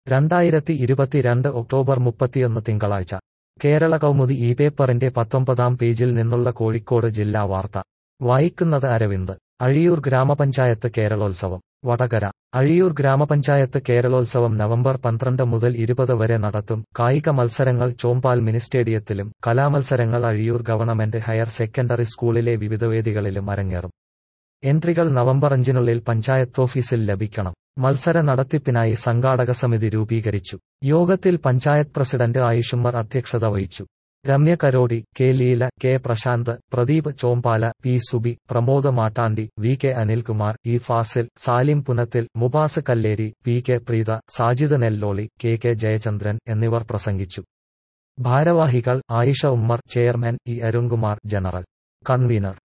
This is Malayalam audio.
രണ്ടായിരത്തി ഇരുപത്തിരണ്ട് ഒക്ടോബർ മുപ്പത്തിയൊന്ന് തിങ്കളാഴ്ച കേരള കൗമുദി ഈ പേപ്പറിന്റെ പത്തൊമ്പതാം പേജിൽ നിന്നുള്ള കോഴിക്കോട് ജില്ലാ വാർത്ത വായിക്കുന്നത് അരവിന്ദ് അഴിയൂർ ഗ്രാമപഞ്ചായത്ത് കേരളോത്സവം വടകര അഴിയൂർ ഗ്രാമപഞ്ചായത്ത് കേരളോത്സവം നവംബർ പന്ത്രണ്ട് മുതൽ ഇരുപത് വരെ നടത്തും കായിക മത്സരങ്ങൾ ചോമ്പാൽ മിനി സ്റ്റേഡിയത്തിലും കലാമത്സരങ്ങൾ അഴിയൂർ ഗവൺമെന്റ് ഹയർ സെക്കൻഡറി സ്കൂളിലെ വിവിധ വേദികളിലും അരങ്ങേറും എൻട്രികൾ നവംബർ അഞ്ചിനുള്ളിൽ പഞ്ചായത്ത് ഓഫീസിൽ ലഭിക്കണം മത്സര നടത്തിപ്പിനായി സംഘാടക സമിതി രൂപീകരിച്ചു യോഗത്തിൽ പഞ്ചായത്ത് പ്രസിഡന്റ് ആയിഷുമ്മർ അധ്യക്ഷത വഹിച്ചു Ramya Karodi K Leela K Prashanth Pradeep Chombala P Subi Pramod Mattandi V K Anilkumar E Fasil Salim Punathil Mubas Kalleri P K Preetha Sajid Nelloli K K Jayachandran എന്നിവർ പ്രസംഗിച്ചു ഭാരവാഹികൾ Ayisha Ummar chairman E Arunkumar general convener